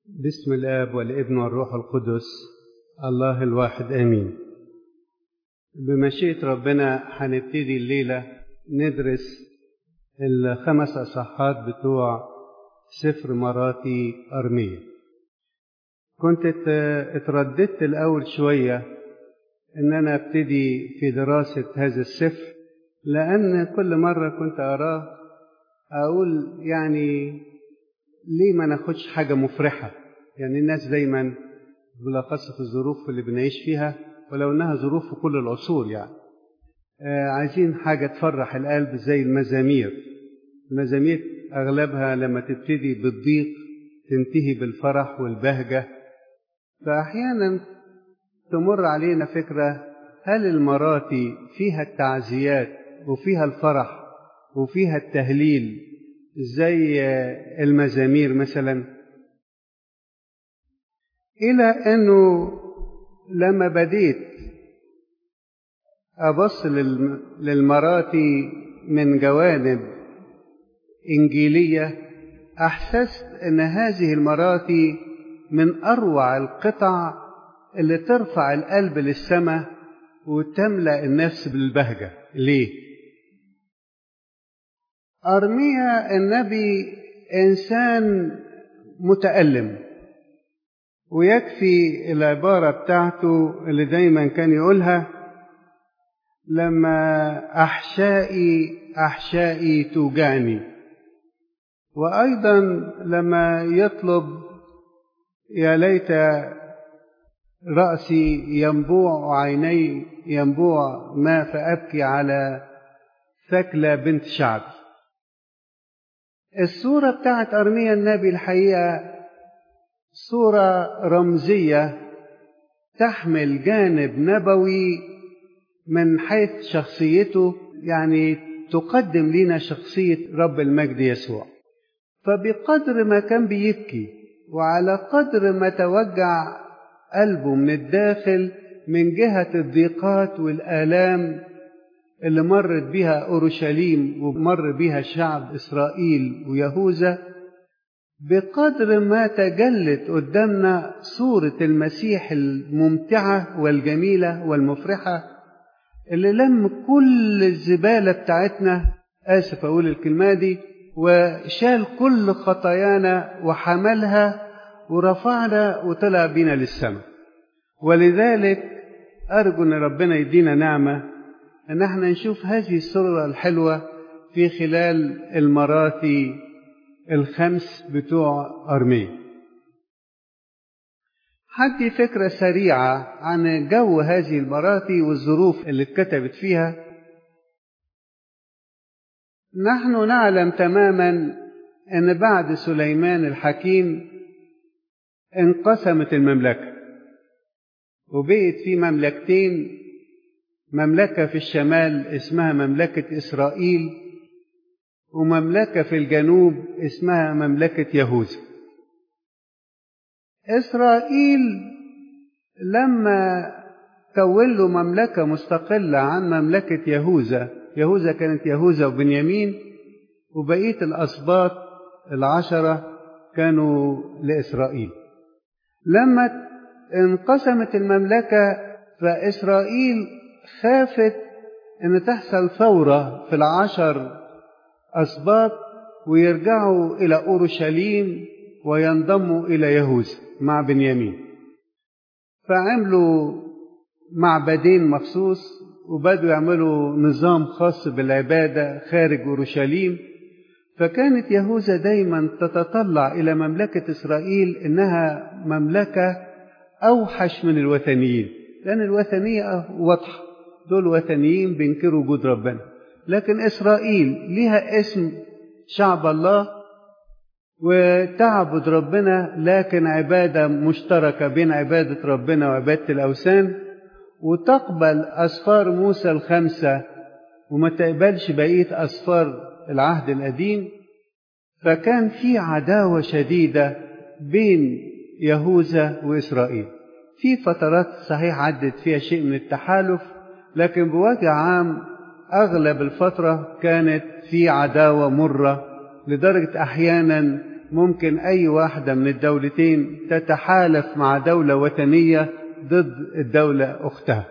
بسم الاب والابن والروح القدس الله الواحد امين بمشيئه ربنا هنبتدي الليله ندرس الخمس اصحاحات بتوع سفر مراتي ارميه كنت اترددت الاول شويه ان انا ابتدي في دراسه هذا السفر لان كل مره كنت اراه اقول يعني ليه ما ناخدش حاجة مفرحة يعني الناس دايما بالأخص في الظروف اللي بنعيش فيها ولو إنها ظروف في كل العصور يعني آه عايزين حاجة تفرح القلب زي المزامير المزامير أغلبها لما تبتدي بالضيق تنتهي بالفرح والبهجة فأحيانا تمر علينا فكرة هل المراتي فيها التعزيات وفيها الفرح وفيها التهليل زي المزامير مثلا إلى أنه لما بديت أبص للمراتي من جوانب إنجيلية أحسست أن هذه المراتي من أروع القطع اللي ترفع القلب للسماء وتملأ النفس بالبهجة ليه؟ أرميا النبي إنسان متألم ويكفي العبارة بتاعته اللي دايما كان يقولها لما أحشائي أحشائي توجعني وأيضا لما يطلب يا ليت رأسي ينبوع وعيني ينبوع ما فأبكي على ثكلة بنت شعبي الصورة بتاعت أرميا النبي الحقيقة صورة رمزية تحمل جانب نبوي من حيث شخصيته يعني تقدم لنا شخصية رب المجد يسوع فبقدر ما كان بيبكي وعلى قدر ما توجع قلبه من الداخل من جهة الضيقات والآلام اللي مرت بها أورشليم ومر بها شعب إسرائيل ويهوذا بقدر ما تجلت قدامنا صورة المسيح الممتعة والجميلة والمفرحة اللي لم كل الزبالة بتاعتنا آسف أقول الكلمة دي وشال كل خطايانا وحملها ورفعنا وطلع بينا للسماء ولذلك أرجو أن ربنا يدينا نعمة ان احنا نشوف هذه الصورة الحلوة في خلال المراتي الخمس بتوع أرمية حدي فكرة سريعة عن جو هذه المراتي والظروف اللي اتكتبت فيها نحن نعلم تماما ان بعد سليمان الحكيم انقسمت المملكة وبقت في مملكتين مملكة في الشمال اسمها مملكة إسرائيل ومملكة في الجنوب اسمها مملكة يهوذا إسرائيل لما كون له مملكة مستقلة عن مملكة يهوذا يهوذا كانت يهوذا وبنيامين وبقية الأسباط العشرة كانوا لإسرائيل لما انقسمت المملكة فإسرائيل خافت ان تحصل ثورة في العشر أسباط ويرجعوا إلى أورشليم وينضموا إلى يهوذا مع بنيامين فعملوا معبدين مخصوص وبدوا يعملوا نظام خاص بالعبادة خارج أورشليم فكانت يهوذا دايما تتطلع إلى مملكة إسرائيل إنها مملكة أوحش من الوثنيين لأن الوثنية واضحة دول وثنيين بينكروا وجود ربنا لكن إسرائيل ليها اسم شعب الله وتعبد ربنا لكن عبادة مشتركة بين عبادة ربنا وعبادة الأوثان وتقبل أسفار موسى الخمسة وما تقبلش بقية أسفار العهد القديم فكان في عداوة شديدة بين يهوذا وإسرائيل في فترات صحيح عدت فيها شيء من التحالف لكن بوجه عام أغلب الفترة كانت في عداوة مرة لدرجة أحيانا ممكن أي واحدة من الدولتين تتحالف مع دولة وثنية ضد الدولة أختها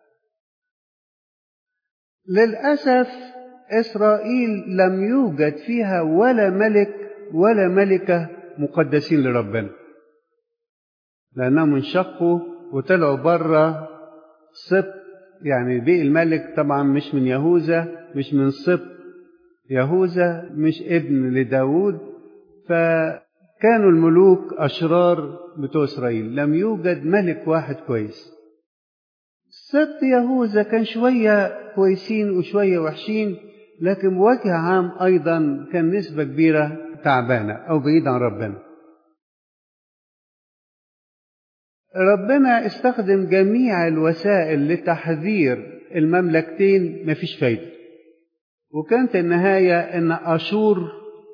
للأسف إسرائيل لم يوجد فيها ولا ملك ولا ملكة مقدسين لربنا لأنهم انشقوا وطلعوا بره سبط يعني بقي الملك طبعا مش من يهوذا مش من سبط يهوذا مش ابن لداود فكانوا الملوك أشرار بتوع إسرائيل لم يوجد ملك واحد كويس سبط يهوذا كان شوية كويسين وشوية وحشين لكن بوجه عام أيضا كان نسبة كبيرة تعبانة أو بعيد عن ربنا ربنا استخدم جميع الوسائل لتحذير المملكتين مفيش فايدة وكانت النهاية أن أشور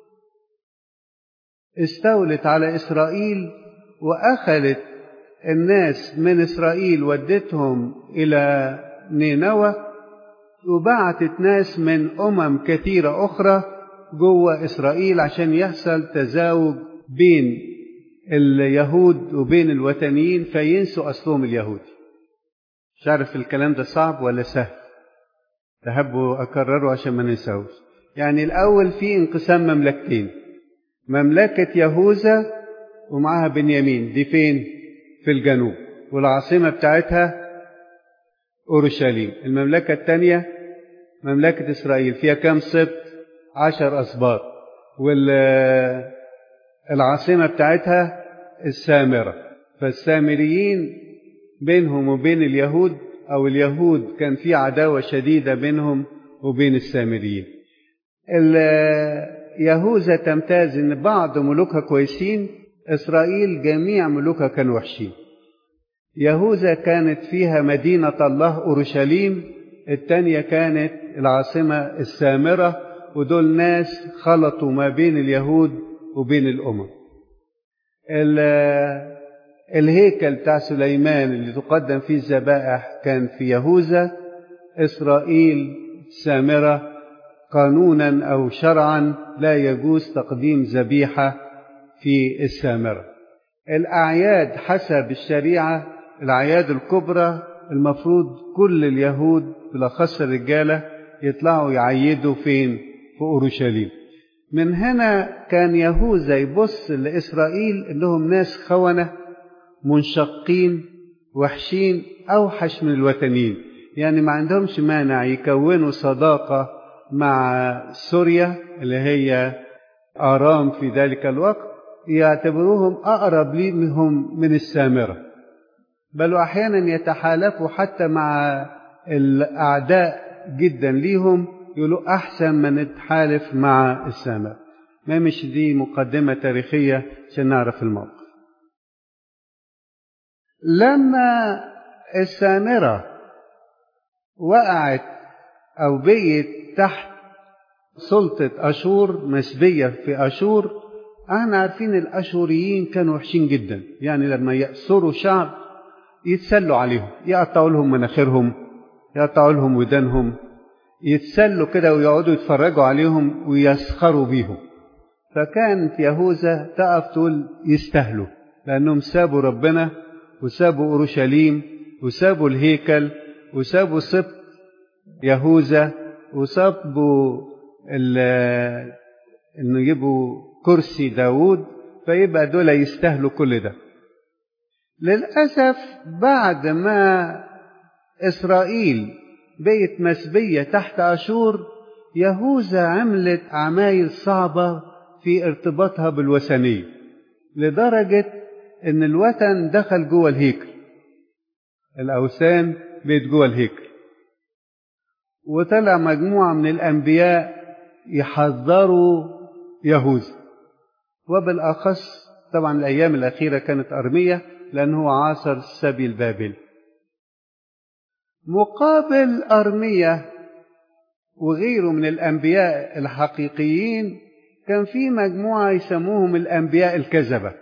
استولت على إسرائيل وأخذت الناس من إسرائيل ودتهم إلى نينوى وبعتت ناس من أمم كثيرة أخرى جوه إسرائيل عشان يحصل تزاوج بين اليهود وبين الوثنيين فينسوا أصلهم اليهودي مش عارف الكلام ده صعب ولا سهل تحبوا أكرره عشان ما ننساوش يعني الأول في انقسام مملكتين مملكة يهوذا ومعاها بنيامين دي فين في الجنوب والعاصمة بتاعتها أورشليم المملكة الثانية مملكة إسرائيل فيها كم سبت عشر أسباط والعاصمة بتاعتها السامرة فالسامريين بينهم وبين اليهود أو اليهود كان في عداوة شديدة بينهم وبين السامريين يهوذا تمتاز ان بعض ملوكها كويسين اسرائيل جميع ملوكها كانوا وحشين يهوذا كانت فيها مدينة الله أورشليم الثانية كانت العاصمة السامرة ودول ناس خلطوا ما بين اليهود وبين الأمم الهيكل بتاع سليمان اللي تقدم فيه الذبائح كان في يهوذا إسرائيل سامرة قانونا أو شرعا لا يجوز تقديم ذبيحة في السامرة الأعياد حسب الشريعة الأعياد الكبرى المفروض كل اليهود بالأخص الرجالة يطلعوا يعيدوا فين في أورشليم من هنا كان يهوذا يبص لإسرائيل إنهم ناس خونة منشقين وحشين أوحش من الوثنيين يعني ما عندهمش مانع يكونوا صداقة مع سوريا اللي هي آرام في ذلك الوقت يعتبروهم أقرب لهم من السامرة بل أحيانا يتحالفوا حتى مع الأعداء جدا ليهم يقولوا أحسن ما نتحالف مع السامرة ما مش دي مقدمة تاريخية عشان نعرف الموقف لما السامرة وقعت أو بقيت تحت سلطة أشور مسبية في أشور احنا عارفين الأشوريين كانوا وحشين جدا يعني لما يأسروا شعب يتسلوا عليهم يقطعوا لهم مناخيرهم يقطعوا لهم ودانهم يتسلوا كده ويقعدوا يتفرجوا عليهم ويسخروا بيهم فكانت يهوذا تقف تقول يستاهلوا لأنهم سابوا ربنا وسابوا أورشليم وسابوا الهيكل وسابوا سبط يهوذا وسابوا انه يجيبوا كرسي داود فيبقى دول يستاهلوا كل ده للأسف بعد ما إسرائيل بقت مسبية تحت أشور يهوذا عملت عمايل صعبة في ارتباطها بالوثنية لدرجة إن الوثن دخل جوه الهيكل الأوثان بقت جوه الهيكل وطلع مجموعة من الأنبياء يحذروا يهوذا وبالأخص طبعا الأيام الأخيرة كانت أرمية لأنه عاصر السبي البابل مقابل أرمية وغيره من الأنبياء الحقيقيين كان في مجموعة يسموهم الأنبياء الكذبة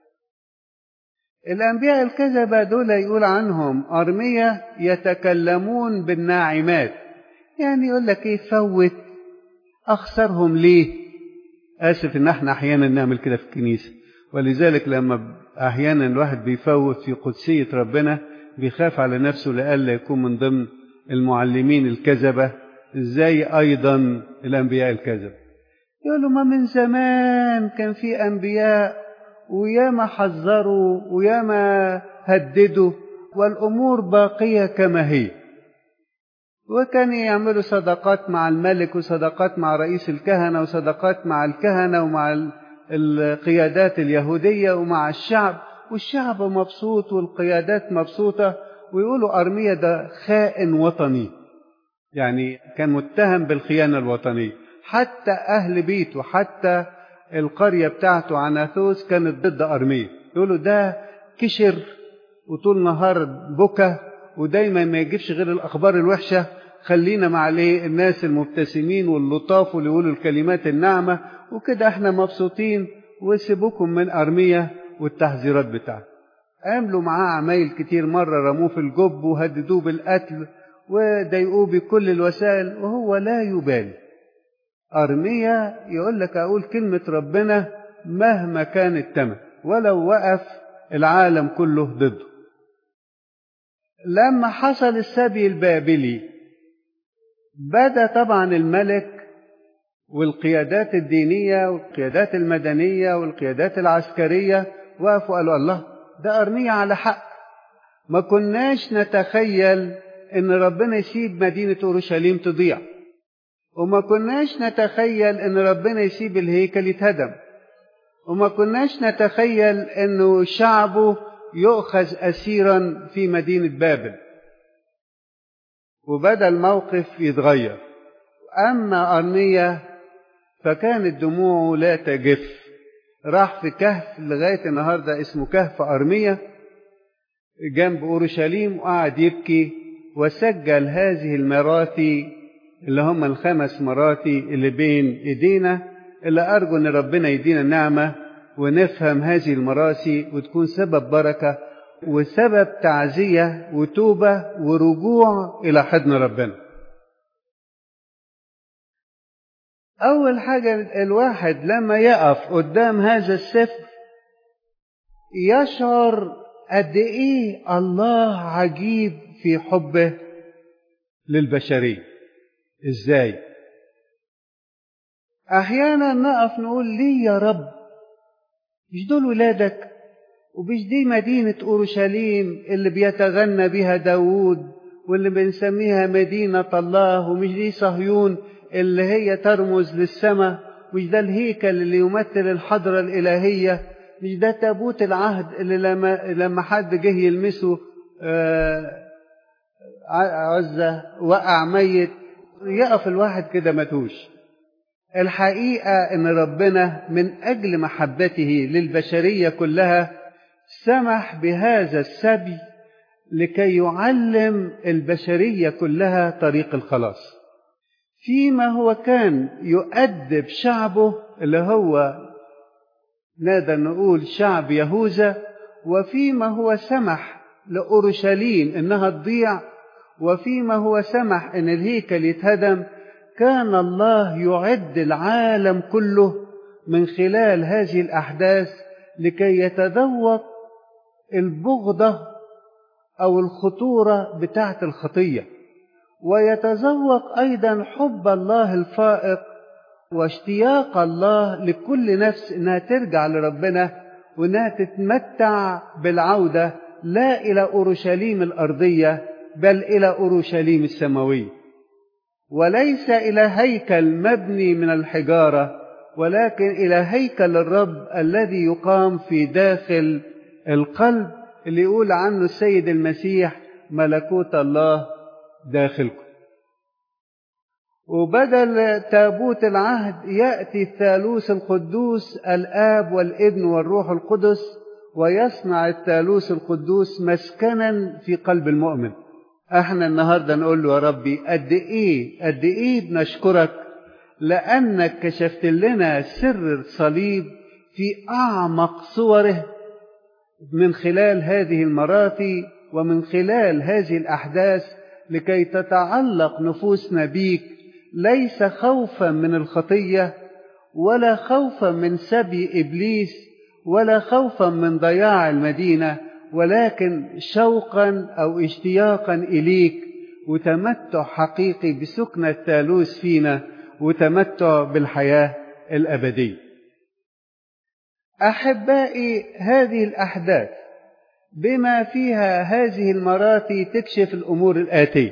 الأنبياء الكذبة دول يقول عنهم أرمية يتكلمون بالناعمات يعني يقول لك إيه فوت أخسرهم ليه آسف إن احنا أحيانا نعمل كده في الكنيسة ولذلك لما أحيانا الواحد بيفوت في قدسية ربنا بيخاف على نفسه لئلا يكون من ضمن المعلمين الكذبة ازاي أيضا الأنبياء الكذبة يقول له ما من زمان كان في أنبياء وياما حذروا وياما هددوا والأمور باقية كما هي وكان يعملوا صداقات مع الملك وصداقات مع رئيس الكهنة وصداقات مع الكهنة ومع القيادات اليهودية ومع الشعب والشعب مبسوط والقيادات مبسوطة ويقولوا أرمية ده خائن وطني يعني كان متهم بالخيانة الوطنية حتى أهل بيته حتى القرية بتاعته عناثوس كانت ضد أرمية يقولوا ده كشر وطول نهار بكى ودايما ما يجيبش غير الأخبار الوحشة خلينا مع الناس المبتسمين واللطاف واللي يقولوا الكلمات الناعمة وكده احنا مبسوطين وسيبوكم من أرمية والتحذيرات بتاعته عملوا معاه عمايل كتير مرة رموه في الجب وهددوه بالقتل وضايقوه بكل الوسائل وهو لا يبالي أرمية يقول لك أقول كلمة ربنا مهما كان التمن ولو وقف العالم كله ضده لما حصل السبي البابلي بدا طبعا الملك والقيادات الدينية والقيادات المدنية والقيادات العسكرية وقفوا قالوا الله ده أرمية على حق ما كناش نتخيل إن ربنا يسيب مدينة أورشليم تضيع وما كناش نتخيل إن ربنا يسيب الهيكل يتهدم وما كناش نتخيل إنه شعبه يؤخذ أسيرا في مدينة بابل وبدأ الموقف يتغير أما أرمية فكانت دموعه لا تجف راح في كهف لغاية النهاردة اسمه كهف أرمية جنب أورشليم وقعد يبكي وسجل هذه المراتي اللي هم الخمس مراتي اللي بين إيدينا اللي أرجو أن ربنا يدينا النعمة ونفهم هذه المراسي وتكون سبب بركة وسبب تعزية وتوبة ورجوع إلى حضن ربنا أول حاجة الواحد لما يقف قدام هذا السفر يشعر قد إيه الله عجيب في حبه للبشرية إزاي أحيانا نقف نقول ليه يا رب مش دول ولادك ومش دي مدينة أورشليم اللي بيتغنى بها داوود واللي بنسميها مدينة الله ومش دي صهيون اللي هي ترمز للسماء مش ده الهيكل اللي يمثل الحضرة الإلهية مش ده تابوت العهد اللي لما, لما حد جه يلمسه عزة وقع ميت يقف الواحد كده متوش الحقيقة إن ربنا من أجل محبته للبشرية كلها سمح بهذا السبي لكي يعلم البشرية كلها طريق الخلاص فيما هو كان يؤدب شعبه اللي هو نقدر نقول شعب يهوذا وفيما هو سمح لأورشليم إنها تضيع وفيما هو سمح إن الهيكل يتهدم كان الله يعد العالم كله من خلال هذه الأحداث لكي يتذوق البغضة أو الخطورة بتاعة الخطية ويتذوق أيضا حب الله الفائق واشتياق الله لكل نفس إنها ترجع لربنا وإنها تتمتع بالعودة لا إلى أورشليم الأرضية بل إلى أورشليم السماوية وليس إلى هيكل مبني من الحجارة ولكن إلى هيكل الرب الذي يقام في داخل القلب اللي يقول عنه السيد المسيح ملكوت الله داخلكم وبدل تابوت العهد يأتي الثالوث القدوس الآب والابن والروح القدس ويصنع الثالوث القدوس مسكنا في قلب المؤمن احنا النهارده نقول له يا ربي قد ايه قد ايه بنشكرك لانك كشفت لنا سر الصليب في اعمق صوره من خلال هذه المراتي ومن خلال هذه الاحداث لكي تتعلق نفوسنا بيك ليس خوفا من الخطيه ولا خوفا من سبي إبليس ولا خوفا من ضياع المدينة ولكن شوقا أو اشتياقا إليك وتمتع حقيقي بسكن الثالوث فينا وتمتع بالحياة الأبدية أحبائي هذه الأحداث بما فيها هذه المراتي تكشف الأمور الآتية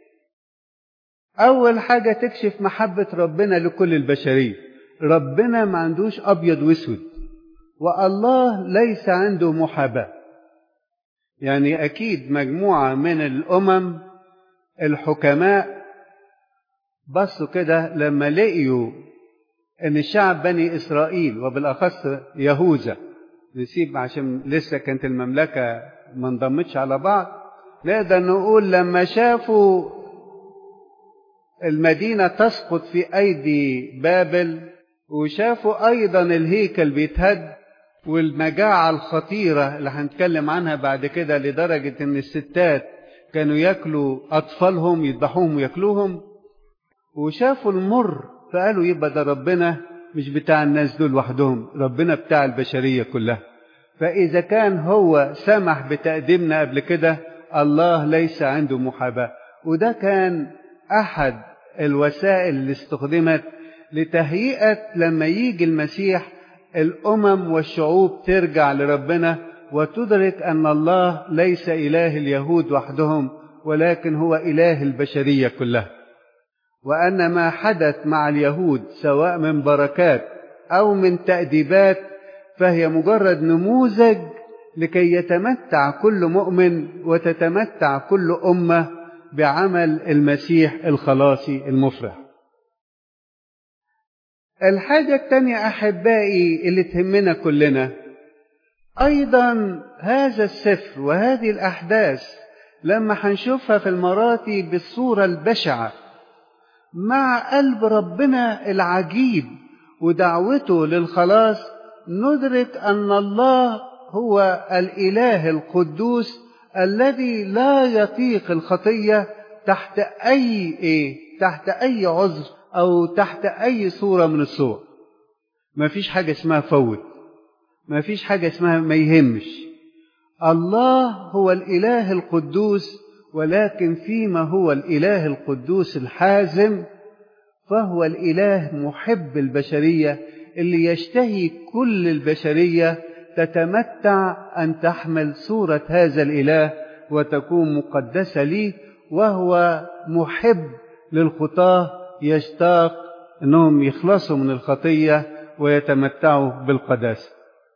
أول حاجة تكشف محبة ربنا لكل البشرية ربنا ما عندوش أبيض واسود والله ليس عنده محاباة يعني أكيد مجموعة من الأمم الحكماء بصوا كده لما لقيوا ان الشعب بني اسرائيل وبالاخص يهوذا نسيب عشان لسه كانت المملكه ما انضمتش على بعض نقدر نقول لما شافوا المدينه تسقط في ايدي بابل وشافوا ايضا الهيكل بيتهد والمجاعه الخطيره اللي هنتكلم عنها بعد كده لدرجه ان الستات كانوا ياكلوا اطفالهم يذبحوهم وياكلوهم وشافوا المر فقالوا يبقى ده ربنا مش بتاع الناس دول وحدهم ربنا بتاع البشرية كلها فإذا كان هو سمح بتقديمنا قبل كده الله ليس عنده محاباة وده كان أحد الوسائل اللي استخدمت لتهيئة لما يجي المسيح الأمم والشعوب ترجع لربنا وتدرك أن الله ليس إله اليهود وحدهم ولكن هو إله البشرية كلها وأن ما حدث مع اليهود سواء من بركات أو من تأديبات فهي مجرد نموذج لكي يتمتع كل مؤمن وتتمتع كل أمة بعمل المسيح الخلاصي المفرح. الحاجة الثانية أحبائي اللي تهمنا كلنا أيضا هذا السفر وهذه الأحداث لما هنشوفها في المراتي بالصورة البشعة مع قلب ربنا العجيب ودعوته للخلاص ندرك ان الله هو الاله القدوس الذي لا يطيق الخطيه تحت اي ايه تحت اي عذر او تحت اي صوره من الصور ما فيش حاجه اسمها فوت ما فيش حاجه اسمها ما يهمش الله هو الاله القدوس ولكن فيما هو الاله القدوس الحازم فهو الاله محب البشريه اللي يشتهي كل البشريه تتمتع ان تحمل صوره هذا الاله وتكون مقدسه ليه وهو محب للخطاه يشتاق انهم يخلصوا من الخطيه ويتمتعوا بالقداسه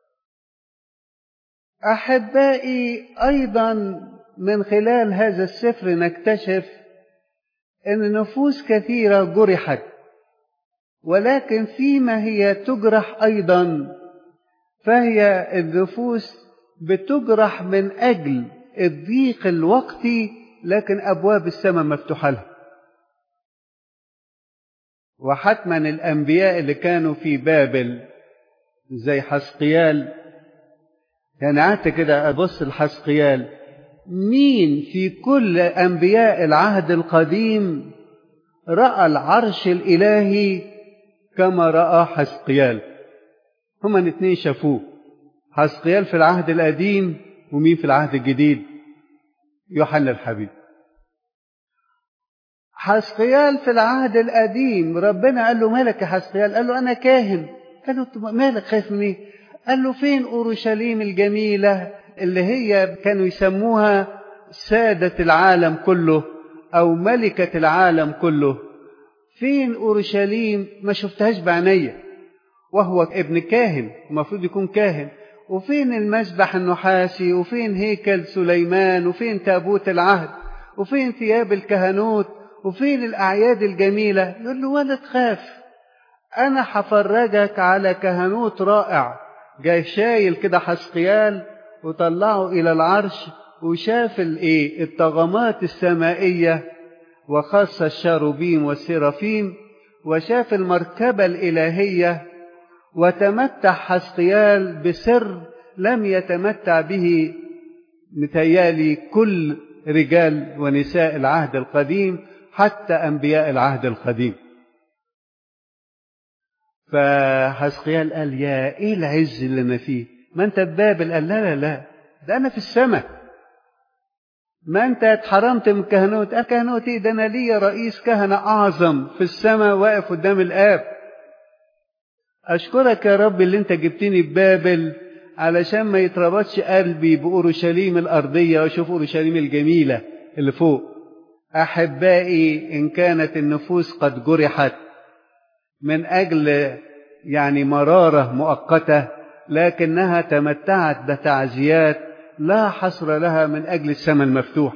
احبائي ايضا من خلال هذا السفر نكتشف ان نفوس كثيره جرحت ولكن فيما هي تجرح ايضا فهي النفوس بتجرح من اجل الضيق الوقتي لكن ابواب السماء مفتوحه لها وحتما الانبياء اللي كانوا في بابل زي حسقيال كان قعدت كده ابص لحسقيال مين في كل انبياء العهد القديم راى العرش الالهي كما راى حسقيال هما الاثنين شافوه حسقيال في العهد القديم ومين في العهد الجديد يوحنا الحبيب حسقيال في العهد القديم ربنا قال له مالك يا حسقيال قال له انا كاهن قال له مالك خايف من ايه قال له فين اورشليم الجميله اللي هي كانوا يسموها سادة العالم كله أو ملكة العالم كله فين أورشليم ما شفتهاش بعينيا وهو ابن كاهن المفروض يكون كاهن وفين المسبح النحاسي وفين هيكل سليمان وفين تابوت العهد وفين ثياب الكهنوت وفين الأعياد الجميلة يقول له ولا تخاف أنا هفرجك على كهنوت رائع جاي شايل كده حسقيال وطلعه إلى العرش وشاف الايه الطغمات السمائية وخاصة الشاروبيم والسرافيم وشاف المركبة الإلهية وتمتع حسقيال بسر لم يتمتع به متيالي كل رجال ونساء العهد القديم حتى أنبياء العهد القديم فحسقيال قال يا ايه العز اللي انا فيه ما انت في بابل قال لا لا لا ده انا في السماء ما انت اتحرمت من كهنوت قال كهنوت ايه ده انا ليا رئيس كهنة اعظم في السماء واقف قدام الاب اشكرك يا رب اللي انت جبتني ببابل علشان ما يتربطش قلبي بأورشليم الأرضية وأشوف أورشليم الجميلة اللي فوق أحبائي إن كانت النفوس قد جرحت من أجل يعني مرارة مؤقتة لكنها تمتعت بتعزيات لا حصر لها من أجل السماء المفتوح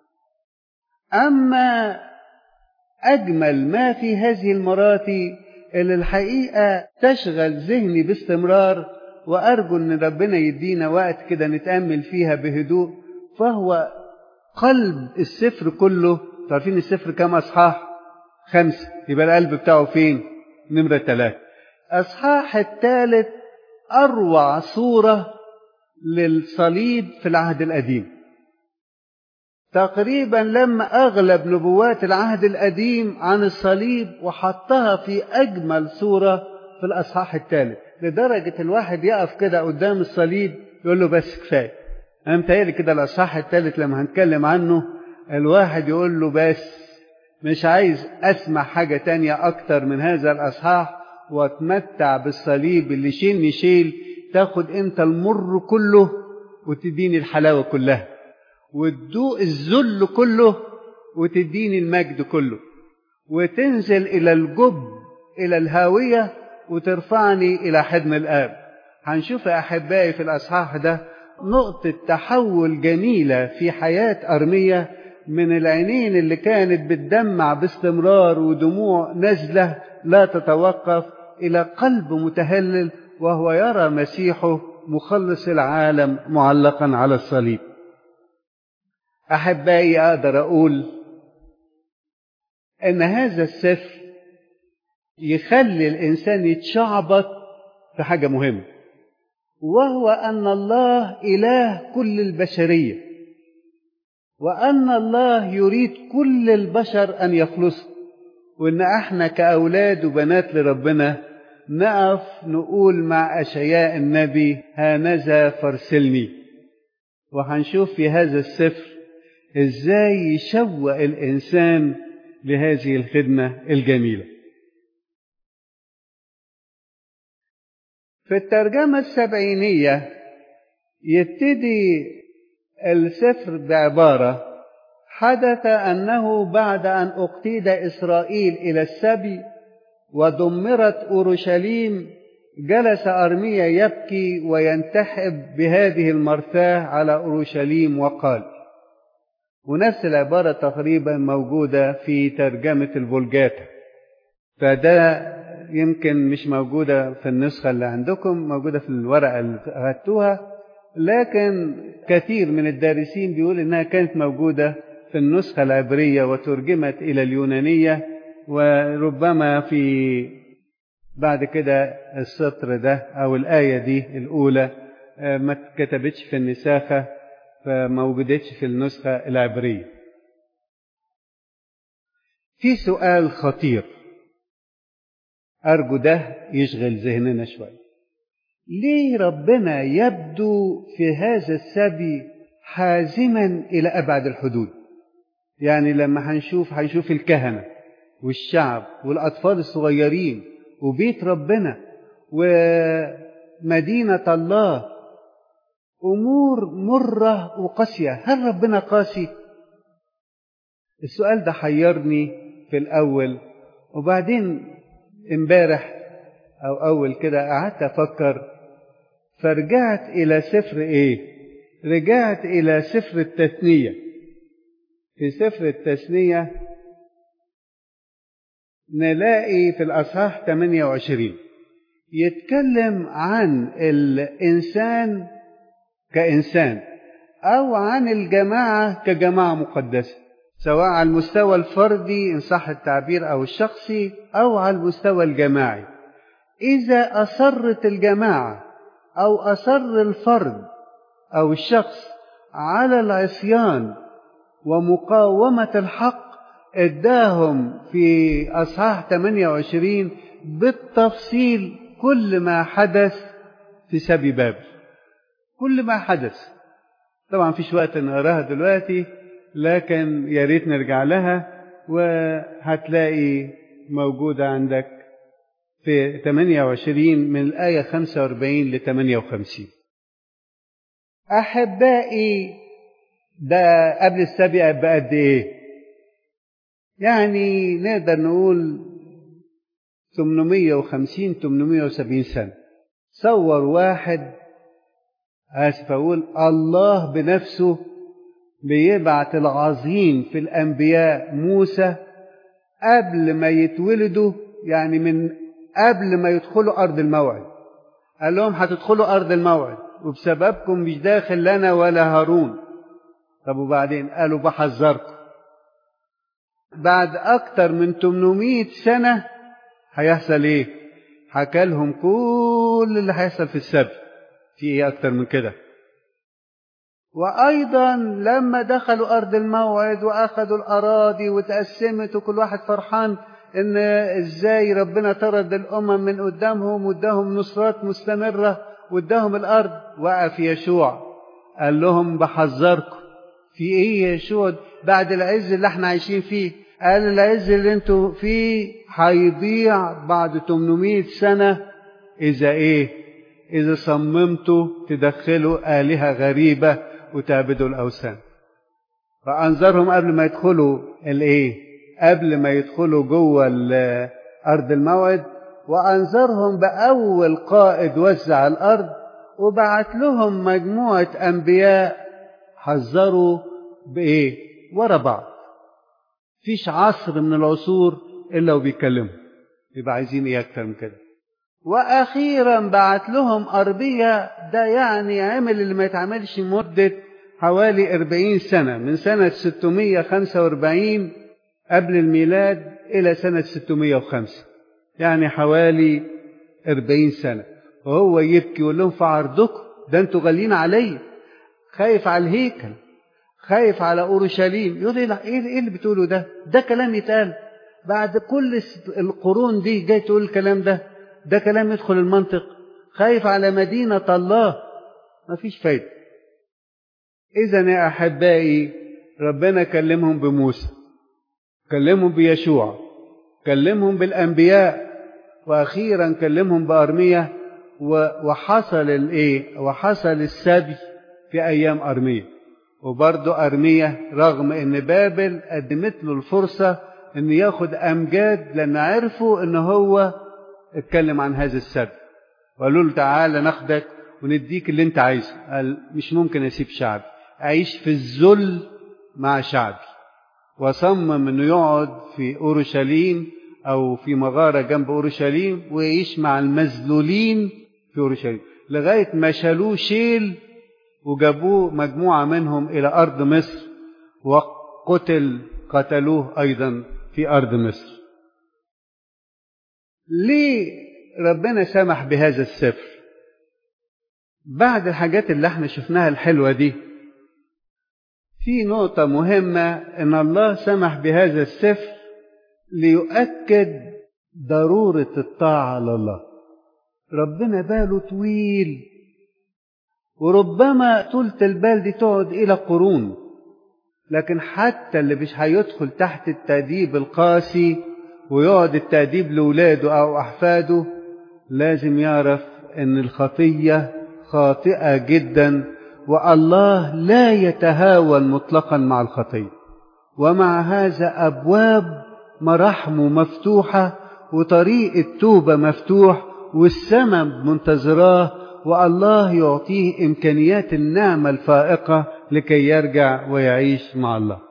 أما أجمل ما في هذه المراتي اللي الحقيقة تشغل ذهني باستمرار وأرجو أن ربنا يدينا وقت كده نتأمل فيها بهدوء فهو قلب السفر كله تعرفين السفر كم أصحاح خمسة يبقى القلب بتاعه فين نمرة ثلاثة أصحاح الثالث أروع صورة للصليب في العهد القديم تقريبا لما أغلب نبوات العهد القديم عن الصليب وحطها في أجمل صورة في الأصحاح الثالث لدرجة الواحد يقف كده قدام الصليب يقول له بس كفاية أنا متهيألي كده الأصحاح الثالث لما هنتكلم عنه الواحد يقول له بس مش عايز أسمع حاجة تانية أكتر من هذا الأصحاح واتمتع بالصليب اللي شيل نشيل تاخد أنت المر كله وتديني الحلاوة كلها وتدوق الذل كله وتديني المجد كله وتنزل إلى الجب إلى الهاوية وترفعني إلى حضن الآب هنشوف يا أحبائي في الأصحاح ده نقطة تحول جميلة في حياة أرمية من العينين اللي كانت بتدمع باستمرار ودموع نزلة لا تتوقف إلى قلب متهلل وهو يرى مسيحه مخلص العالم معلقا على الصليب أحبائي أقدر أقول أن هذا السفر يخلي الإنسان يتشعبط في حاجة مهمة وهو أن الله إله كل البشرية وأن الله يريد كل البشر أن يخلصوا وإن إحنا كأولاد وبنات لربنا نقف نقول مع أشياء النبي هانذا فارسلني وهنشوف في هذا السفر إزاي يشوق الإنسان لهذه الخدمة الجميلة في الترجمة السبعينية يبتدي السفر بعبارة حدث أنه بعد أن أقتيد إسرائيل إلى السبي ودمرت أورشليم جلس أرميا يبكي وينتحب بهذه المرثاة على أورشليم وقال ونفس العبارة تقريبا موجودة في ترجمة الفولجاتا فده يمكن مش موجودة في النسخة اللي عندكم موجودة في الورقة اللي أخذتوها لكن كثير من الدارسين بيقول إنها كانت موجودة في النسخة العبرية وترجمت إلى اليونانية وربما في بعد كده السطر ده أو الآية دي الأولى ما اتكتبتش في النساخة فما وجدتش في النسخة العبرية في سؤال خطير أرجو ده يشغل ذهننا شوية ليه ربنا يبدو في هذا السبي حازما إلى أبعد الحدود يعني لما هنشوف هنشوف الكهنة والشعب والأطفال الصغيرين وبيت ربنا ومدينة الله أمور مرة وقاسية هل ربنا قاسي؟ السؤال ده حيرني في الأول وبعدين امبارح أو أول كده قعدت أفكر فرجعت إلى سفر إيه؟ رجعت إلى سفر التثنية في سفر التثنية نلاقي في الأصحاح 28 يتكلم عن الإنسان كإنسان أو عن الجماعة كجماعة مقدسة سواء على المستوى الفردي إن صح التعبير أو الشخصي أو على المستوى الجماعي إذا أصرت الجماعة أو أصر الفرد أو الشخص على العصيان ومقاومة الحق اداهم في أصحاح 28 بالتفصيل كل ما حدث في سبي بابل كل ما حدث طبعا فيش وقت نقراها دلوقتي لكن يا ريت نرجع لها وهتلاقي موجودة عندك في 28 من الآية 45 ل 58 أحبائي ده قبل السبي بقد إيه؟ يعني نقدر نقول 850 870 سنة صور واحد آسف أقول الله بنفسه بيبعت العظيم في الأنبياء موسى قبل ما يتولدوا يعني من قبل ما يدخلوا أرض الموعد قال لهم هتدخلوا أرض الموعد وبسببكم مش داخل لنا ولا هارون طب وبعدين قالوا بحذركم بعد أكتر من 800 سنة هيحصل إيه؟ حكى لهم كل اللي هيحصل في السبت في إيه أكتر من كده وأيضا لما دخلوا أرض الموعد وأخذوا الأراضي وتقسمت وكل واحد فرحان إن إزاي ربنا طرد الأمم من قدامهم واداهم نصرات مستمرة واداهم الأرض وقف يشوع قال لهم بحذركم في إيه يا يشوع بعد العز اللي احنا عايشين فيه قال العز اللي انتوا فيه هيضيع بعد 800 سنة إذا إيه إذا صممتوا تدخلوا آلهة غريبة وتعبدوا الأوثان فأنذرهم قبل ما يدخلوا الإيه قبل ما يدخلوا جوه أرض الموعد وأنذرهم بأول قائد وزع الأرض وبعت لهم مجموعة أنبياء حذروا بإيه ورا بعض فيش عصر من العصور إلا وبيتكلموا يبقى عايزين إيه أكتر من كده وأخيرا بعت لهم أربية ده يعني عمل اللي ما يتعملش مدة حوالي أربعين سنة من سنة 645 قبل الميلاد إلى سنة 605 يعني حوالي أربعين سنة وهو يبكي يقول لهم في عرضكم ده انتوا غاليين عليا خايف على الهيكل خايف على أورشليم يقول لي إيه اللي بتقوله ده ده كلام يتقال بعد كل القرون دي جاي تقول الكلام ده ده كلام يدخل المنطق خايف على مدينة الله ما فيش فايدة إذا يا أحبائي ربنا كلمهم بموسى كلمهم بيشوع كلمهم بالأنبياء وأخيرا كلمهم بأرمية وحصل الإيه وحصل السبي في أيام أرمية وبرضه أرمية رغم إن بابل قدمت له الفرصة إن ياخد أمجاد لأن عرفوا إن هو اتكلم عن هذا السبب وقالوا له تعالى ناخدك ونديك اللي انت عايزه قال مش ممكن اسيب شعبي اعيش في الذل مع شعبي وصمم انه يقعد في اورشليم او في مغاره جنب اورشليم ويعيش مع المذلولين في اورشليم لغايه ما شالوه شيل وجابوه مجموعه منهم الى ارض مصر وقتل قتلوه ايضا في ارض مصر ليه ربنا سمح بهذا السفر بعد الحاجات اللي احنا شفناها الحلوة دي في نقطة مهمة ان الله سمح بهذا السفر ليؤكد ضرورة الطاعة لله ربنا باله طويل وربما طولة البال دي تقعد إلى قرون لكن حتى اللي مش هيدخل تحت التأديب القاسي ويقعد التأديب لولاده أو أحفاده لازم يعرف أن الخطية خاطئة جدا والله لا يتهاون مطلقا مع الخطية ومع هذا أبواب مراحمه مفتوحة وطريق التوبة مفتوح والسماء منتظراه والله يعطيه إمكانيات النعمة الفائقة لكي يرجع ويعيش مع الله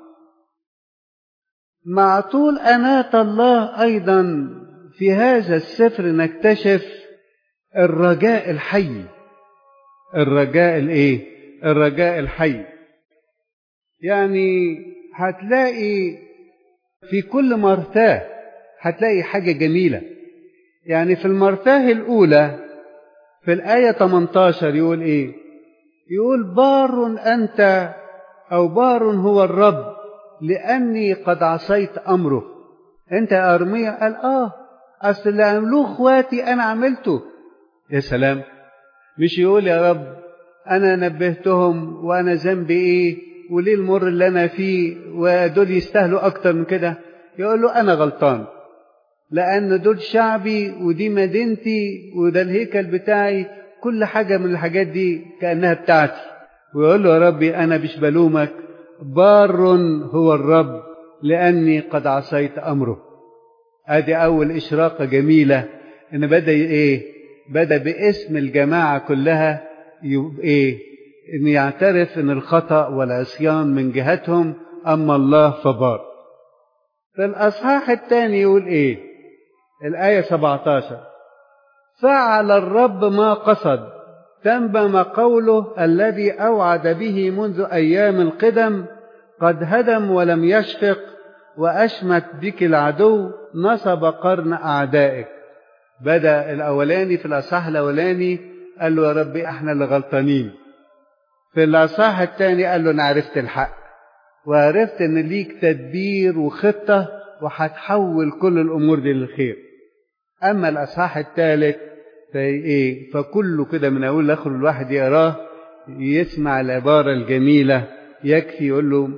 مع طول أناة الله أيضا في هذا السفر نكتشف الرجاء الحي الرجاء الايه الرجاء الحي يعني هتلاقي في كل مرتاه هتلاقي حاجة جميلة يعني في المرتاه الأولى في الآية 18 يقول إيه يقول بار أنت أو بار هو الرب لأني قد عصيت أمره أنت يا أرمية قال آه أصل اللي عملوه إخواتي أنا عملته يا سلام مش يقول يا رب أنا نبهتهم وأنا ذنبي إيه وليه المر اللي أنا فيه ودول يستاهلوا أكتر من كده يقول له أنا غلطان لأن دول شعبي ودي مدينتي وده الهيكل بتاعي كل حاجة من الحاجات دي كأنها بتاعتي ويقول له يا ربي أنا مش بلومك بار هو الرب لأني قد عصيت أمره ادي اول اشراقه جميله ان بدا ايه بدا باسم الجماعه كلها ايه ان يعترف ان الخطا والعصيان من جهتهم اما الله فبار في الاصحاح الثاني يقول ايه الايه 17 فعل الرب ما قصد تمم قوله الذي اوعد به منذ ايام القدم قد هدم ولم يشفق وأشمت بك العدو نصب قرن أعدائك بدأ الأولاني في الأصحاح الأولاني قال له يا ربي احنا اللي غلطانين في الأصحاح الثاني قال له أنا عرفت الحق وعرفت إن ليك تدبير وخطة وهتحول كل الأمور دي للخير أما الأصحاح الثالث فإيه فكله كده من أول لآخر الواحد يقراه يسمع العبارة الجميلة يكفي يقول له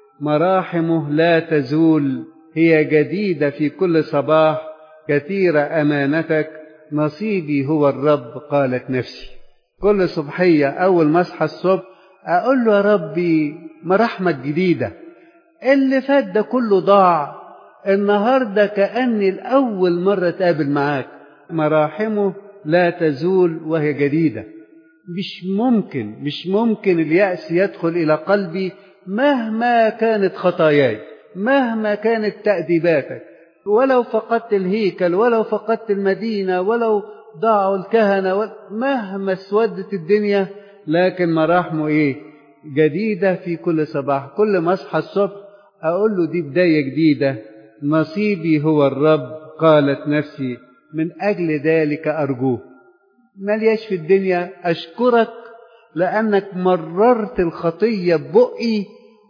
مراحمه لا تزول هي جديدة في كل صباح كثيرة أمانتك نصيبي هو الرب قالت نفسي كل صبحية أول ما أصحى الصبح أقول له يا ربي مراحمك جديدة اللي فات ده كله ضاع النهاردة كأني الأول مرة أتقابل معاك مراحمه لا تزول وهي جديدة مش ممكن مش ممكن اليأس يدخل إلى قلبي مهما كانت خطاياي مهما كانت تأديباتك ولو فقدت الهيكل ولو فقدت المدينة ولو ضاعوا الكهنة مهما اسودت الدنيا لكن مراحمه ايه جديدة في كل صباح كل ما اصحى الصبح اقول له دي بداية جديدة نصيبي هو الرب قالت نفسي من اجل ذلك ارجوه ملياش في الدنيا اشكرك لأنك مررت الخطية ببقي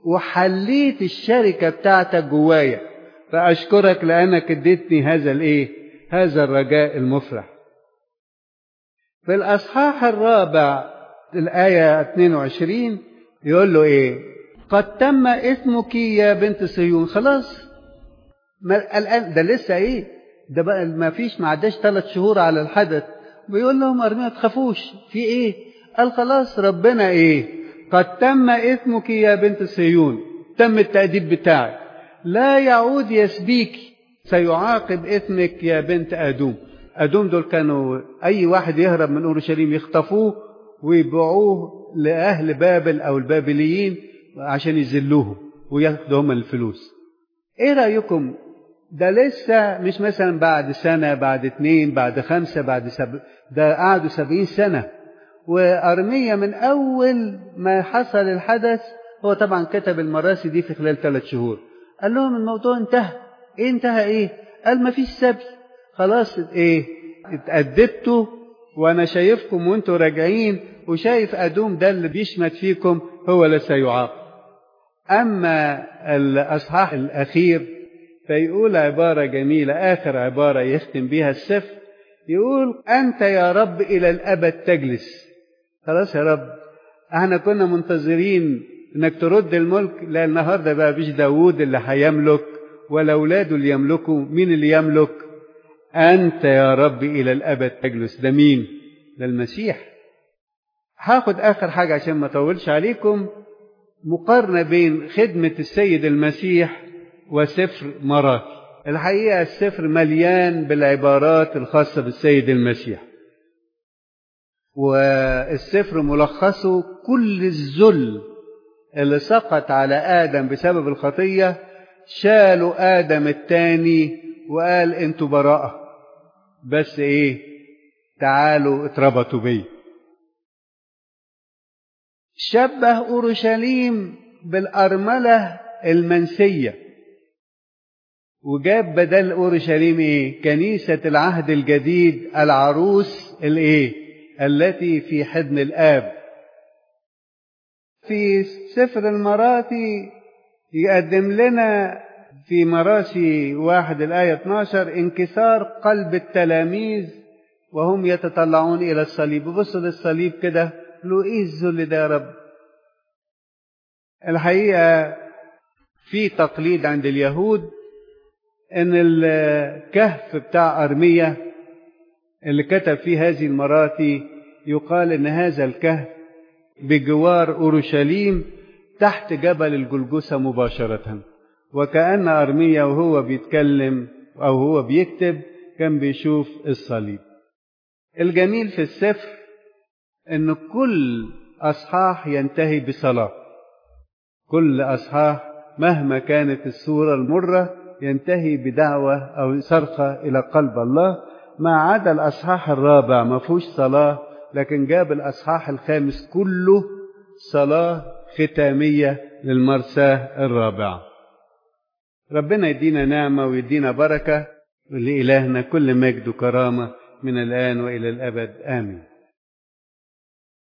وحليت الشركة بتاعتك جوايا فأشكرك لأنك اديتني هذا الإيه؟ هذا الرجاء المفرح. في الأصحاح الرابع الآية 22 يقول له إيه؟ قد تم اسمك يا بنت صهيون خلاص ما الآن ده لسه إيه؟ ده بقى ما فيش ما عداش ثلاث شهور على الحدث بيقول لهم أرميا ما تخافوش في إيه؟ قال خلاص ربنا ايه قد تم اسمك يا بنت صهيون تم التأديب بتاعك لا يعود يسبيك سيعاقب اسمك يا بنت أدوم أدوم دول كانوا أي واحد يهرب من أورشليم يخطفوه ويبيعوه لأهل بابل أو البابليين عشان يذلوهم وياخدوا هم الفلوس إيه رأيكم ده لسه مش مثلا بعد سنة بعد اتنين بعد خمسة بعد سب... ده قعدوا سبعين سنة وأرمية من أول ما حصل الحدث هو طبعا كتب المراسي دي في خلال ثلاث شهور قال لهم الموضوع انتهى ايه انتهى ايه قال ما فيش سبي خلاص ايه اتأدبتوا وانا شايفكم وانتوا راجعين وشايف ادوم ده اللي بيشمت فيكم هو اللي سيعاقب اما الاصحاح الاخير فيقول عبارة جميلة آخر عبارة يختم بها السفر يقول أنت يا رب إلى الأبد تجلس خلاص يا رب احنا كنا منتظرين انك ترد الملك لا النهارده بقى مش داوود اللي هيملك ولا اولاده اللي يملكوا مين اللي يملك انت يا رب الى الابد تجلس ده مين ده المسيح هاخد اخر حاجه عشان ما اطولش عليكم مقارنه بين خدمه السيد المسيح وسفر مراتي الحقيقه السفر مليان بالعبارات الخاصه بالسيد المسيح والسفر ملخصه كل الذل اللي سقط على آدم بسبب الخطية شالوا آدم التاني وقال انتوا براءة بس ايه تعالوا اتربطوا بي شبه أورشليم بالأرملة المنسية وجاب بدل أورشليم ايه كنيسة العهد الجديد العروس الايه التي في حضن الآب في سفر المراتي يقدم لنا في مراسي واحد الآية 12 انكسار قلب التلاميذ وهم يتطلعون إلى الصليب بصوا للصليب كده له إيه الذل ده يا رب الحقيقة في تقليد عند اليهود ان الكهف بتاع أرمية اللي كتب فيه هذه المراتي يقال ان هذا الكهف بجوار أورشليم تحت جبل الجلجسة مباشرة وكأن أرمية وهو بيتكلم أو هو بيكتب كان بيشوف الصليب الجميل في السفر ان كل أصحاح ينتهي بصلاة كل أصحاح مهما كانت الصورة المرة ينتهي بدعوة أو صرخة إلى قلب الله ما عدا الأصحاح الرابع ما فيهوش صلاة لكن جاب الأصحاح الخامس كله صلاة ختامية للمرساة الرابعة ربنا يدينا نعمة ويدينا بركة ولإلهنا كل مجد وكرامة من الآن وإلى الأبد آمين